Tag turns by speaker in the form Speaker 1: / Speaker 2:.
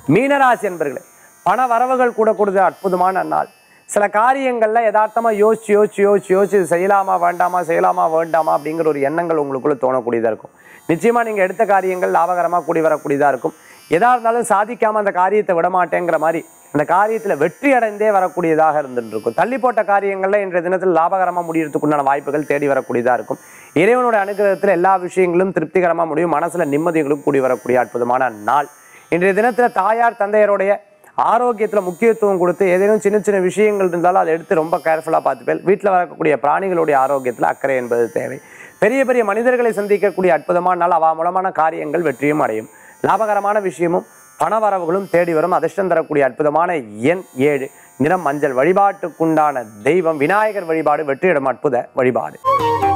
Speaker 1: மீனராசி என்பர்களே பண வரவுகள் கூட கூடுது அற்புதமான நாள் சில காரியங்கள்ல யதார்த்தமா யோசிச்சு யோசிச்சு யோசிச்சு யோசிச்சு இது செய்யலாமா வேண்டாமா செய்யலாமா வேண்டாமா அப்படிங்கிற ஒரு எண்ணங்கள் உங்களுக்குள்ள தோணக்கூடியதா இருக்கும் நிச்சயமா நீங்க எடுத்த காரியங்கள் லாபகரமா கூடி வரக்கூடியதா இருக்கும் எதா இருந்தாலும் சாதிக்காம அந்த காரியத்தை விட மாட்டேங்கிற மாதிரி அந்த காரியத்துல வெற்றி அடைந்தே வரக்கூடியதாக இருந்துட்டு இருக்கும் தள்ளி போட்ட காரியங்கள்ல இன்றைய தினத்தில் லாபகரமா முடியறதுக்கு உண்டான வாய்ப்புகள் தேடி வரக்கூடியதா இருக்கும் இறைவனோட அனுகிரகத்துல எல்லா விஷயங்களும் திருப்திகரமா முடியும் மனசுல நிம்மதிகளும் கூடி வரக்கூடிய அற்புதமான நாள் இன்றைய தினத்துல தாயார் தந்தையருடைய ஆரோக்கியத்துல முக்கியத்துவம் கொடுத்து ஏதேனும் சின்ன சின்ன விஷயங்கள் இருந்தாலும் அதை எடுத்து ரொம்ப கேர்ஃபுல்லா பார்த்துப்பேன் வீட்டில் வரக்கூடிய பிராணிகளுடைய ஆரோக்கியத்துல அக்கறை என்பது தேவை பெரிய பெரிய மனிதர்களை சந்திக்கக்கூடிய அற்புதமான நாள் அவ மூலமான காரியங்கள் வெற்றியும் அடையும் லாபகரமான விஷயமும் பணவரவுகளும் தேடி வரும் அதிர்ஷ்டம் தரக்கூடிய அற்புதமான எண் ஏழு நிறம் மஞ்சள் வழிபாட்டுக்குண்டான தெய்வம் விநாயகர் வழிபாடு வெற்றியிடம் அற்புத வழிபாடு